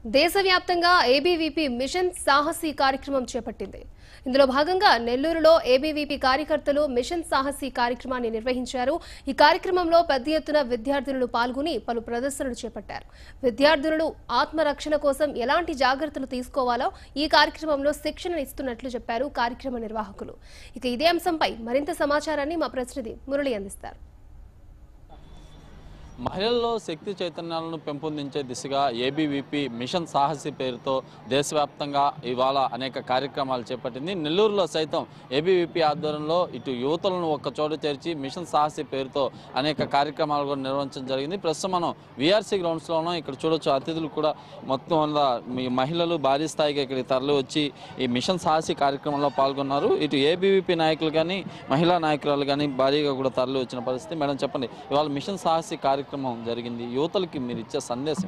దేశవ్యాప్తంగా ABVP machine సాహసి కార్యక్రమం చేపట్టింది ఇందులో భాగంగా నెల్లూరులో ఏబీవీపీ కార్యకర్తలు మిషన్ సాహసి కార్యక్రమాన్ని నిర్వహించారు ఈ కార్యక్రమంలో పెద్ద ఎత్తున విద్యార్థినులు పాల్గొని పలు ప్రదర్శనలు చేపట్టారు విద్యార్థినులు ఆత్మరక్షణ కోసం ఎలాంటి జాగ్రత్తలు తీసుకోవాలో ఈ కార్యక్రమంలో శిక్షణ ఇస్తున్నట్లు చెప్పారు కార్యక్రమ నిర్వాహకులు ఇక ఇదే అంశంపై మరింత సమాచారాన్ని మా ప్రతినిధి మురళి అందిస్తారు మహిళల్లో శక్తి చైతన్యాలను పెంపొందించే దిశగా ఏబీవీపీ మిషన్ సాహసి పేరుతో దేశవ్యాప్తంగా ఇవాళ అనేక కార్యక్రమాలు చేపట్టింది నెల్లూరులో సైతం ఏబీవీపీ ఆధ్వర్యంలో ఇటు యువతులను ఒక్క చోట చేర్చి మిషన్ సాహసి పేరుతో అనేక కార్యక్రమాలు కూడా నిర్వహించడం జరిగింది ప్రస్తుతం మనం వీఆర్సీ గ్రౌండ్స్లోనూ ఇక్కడ చూడొచ్చు అతిథులు కూడా మొత్తం అంతా మీ మహిళలు భారీ స్థాయిగా ఇక్కడికి తరలి వచ్చి ఈ మిషన్ సాహసి కార్యక్రమంలో పాల్గొన్నారు ఇటు ఏబీవీపీ నాయకులు కానీ మహిళా నాయకురాలు కానీ భారీగా కూడా తరలి వచ్చిన పరిస్థితి మేడం చెప్పండి ఇవాళ మిషన్ సాహసి కార్యక్రమం జరిగింది యువతలకి మీరు ఇచ్చే సందేశం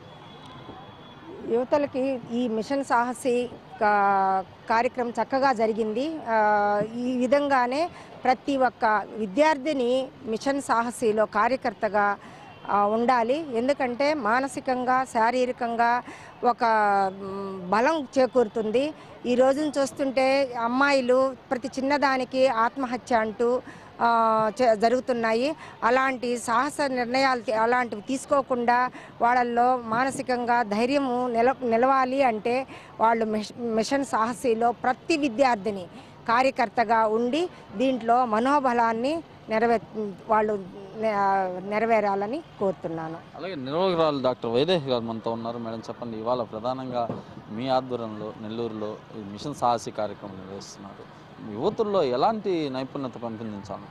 యువతలకి ఈ మిషన్ సాహసి కా- కార్యక్రమం చక్కగా జరిగింది ఆ, ఈ విధంగానే ప్రతి ఒక్క విద్యార్థిని మిషన్ సాహసిలో కార్యకర్తగా ఆ, ఉండాలి ఎందుకంటే మానసికంగా శారీరకంగా ఒక మ్, బలం చేకూరుతుంది ఈ రోజున చూస్తుంటే అమ్మాయిలు ప్రతి చిన్నదానికి ఆత్మహత్య అంటూ ఆ, చ- జరుగుతున్నాయి అలాంటి సాహస నిర్ణయాలు తీ- అలాంటివి తీసుకోకుండా వాళ్ళల్లో మానసికంగా ధైర్యము నిల నిలవాలి అంటే వాళ్ళు మిష- మిషన్ సాహసిలో ప్రతి విద్యార్థిని కార్యకర్తగా ఉండి దీంట్లో మనోబలాన్ని నెరవే వాళ్ళు నె- నెరవేరాలని కోరుతున్నాను అలాగే నిర్వాహకురాలు డాక్టర్ వైదేహి గారు మనతో ఉన్నారు మేడం చెప్పండి ఇవాళ ప్రధానంగా మీ ఆధ్వర్యంలో నెల్లూరులో ఈ మిషన్ సాహసి కార్యక్రమం నిర్వహిస్తున్నారు యువతుల్లో ఎలాంటి నైపుణ్యత పెంపొందించాలి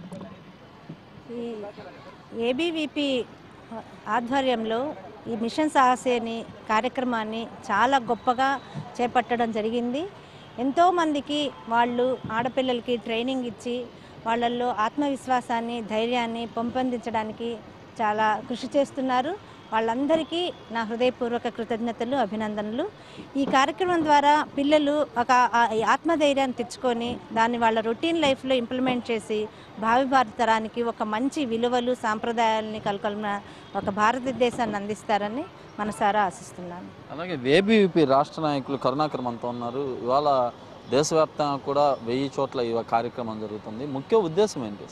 ఈ ఏబీవీపీ ఆధ్వర్యంలో ఈ మిషన్ సాహసి అనే కార్యక్రమాన్ని చాలా గొప్పగా చేపట్టడం జరిగింది ఎంతోమందికి వాళ్ళు ఆడపిల్లలకి ట్రైనింగ్ ఇచ్చి వాళ్ళల్లో ఆత్మవిశ్వాసాన్ని ధైర్యాన్ని పెంపొందించడానికి చాలా కృషి చేస్తున్నారు వాళ్ళందరికీ నా హృదయపూర్వక కృతజ్ఞతలు అభినందనలు ఈ కార్యక్రమం ద్వారా పిల్లలు ఒక ఆ- ఈ ఆత్మధైర్యాన్ని తెచ్చుకొని దాన్ని వాళ్ళ రొటీన్ లైఫ్లో ఇంప్లిమెంట్ చేసి భావి భారత తరానికి ఒక మంచి విలువలు సాంప్రదాయాలని కలకొలిన ఒక భారతదేశాన్ని అందిస్తారని మనసారా ఆశిస్తున్నాను అలాగే ఏబీవీపీ రాష్ట్ర నాయకులు కరుణాకర్ మనతో ఉన్నారు ఇవాళ దేశవ్యాప్తంగా కూడా వెయ్యి చోట్ల ఈ కార్యక్రమం జరుగుతుంది ముఖ్య ఉద్దేశం ఏంటి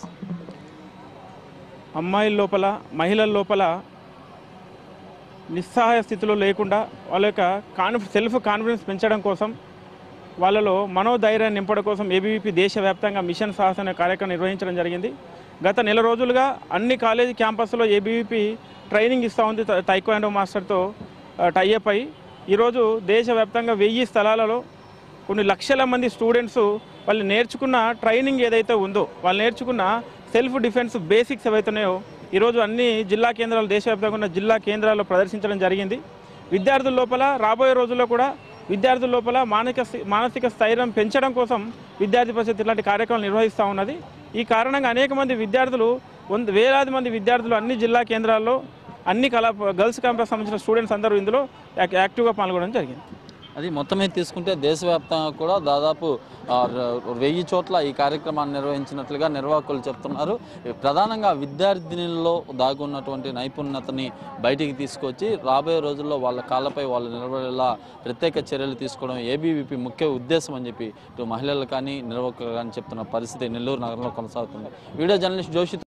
అమ్మాయిల లోపల మహిళల లోపల నిస్సహాయ స్థితిలో లేకుండా వాళ్ళ యొక్క కాన్ఫి సెల్ఫ్ కాన్ఫిడెన్స్ పెంచడం కోసం వాళ్ళలో మనోధైర్యాన్ని నింపడం కోసం ఏబీవీపీ దేశవ్యాప్తంగా మిషన్ సాహస్ అనే కార్యక్రమం నిర్వహించడం జరిగింది గత నెల రోజులుగా అన్ని కాలేజీ క్యాంపస్లో ఏబీవీపీ ట్రైనింగ్ ఇస్తూ ఉంది తై- తైక్వాండో మాస్టర్తో టైఅప్ అయి ఈరోజు దేశవ్యాప్తంగా వెయ్యి స్థలాలలో కొన్ని లక్షల మంది స్టూడెంట్స్ వాళ్ళు నేర్చుకున్న ట్రైనింగ్ ఏదైతే ఉందో వాళ్ళు నేర్చుకున్న సెల్ఫ్ డిఫెన్స్ బేసిక్స్ ఏవైతున్నాయో ఈరోజు అన్ని జిల్లా కేంద్రాలు దేశవ్యాప్తంగా ఉన్న జిల్లా కేంద్రాల్లో ప్రదర్శించడం జరిగింది విద్యార్థుల లోపల రాబోయే రోజుల్లో కూడా విద్యార్థుల లోపల మానసిక మానసిక స్థైర్యం పెంచడం కోసం విద్యార్థి పరిషత్ ఇలాంటి కార్యక్రమాలు నిర్వహిస్తూ ఉన్నది ఈ కారణంగా అనేక మంది విద్యార్థులు వంద వేలాది మంది విద్యార్థులు అన్ని జిల్లా కేంద్రాల్లో అన్ని కళా గర్ల్స్ క్యాంపస్ సంబంధించిన స్టూడెంట్స్ అందరూ ఇందులో యాక్- యాక్టివ్గా పాల్గొనడం జరిగింది అది మొత్తం మీద తీసుకుంటే దేశవ్యాప్తంగా కూడా దాదాపు ఆ, ర- వెయ్యి చోట్ల ఈ కార్యక్రమాన్ని నిర్వహించినట్లుగా నిర్వాహకులు చెప్తున్నారు ప్రధానంగా విద్యార్థినుల్లో దాగున్నటువంటి నైపుణ్యతని బయటికి తీసుకొచ్చి రాబోయే రోజుల్లో వాళ్ళ కాళ్ళపై వాళ్ళు నిలబడేలా ప్రత్యేక చర్యలు తీసుకోవడం ఏబీవీపీ ముఖ్య ఉద్దేశం అని చెప్పి ఇటు మహిళలు కానీ నిర్వాహకులు కానీ చెప్తున్న పరిస్థితి నెల్లూరు నగరంలో కొనసాగుతుంది వీడియో జర్నలిస్ట్ జోషి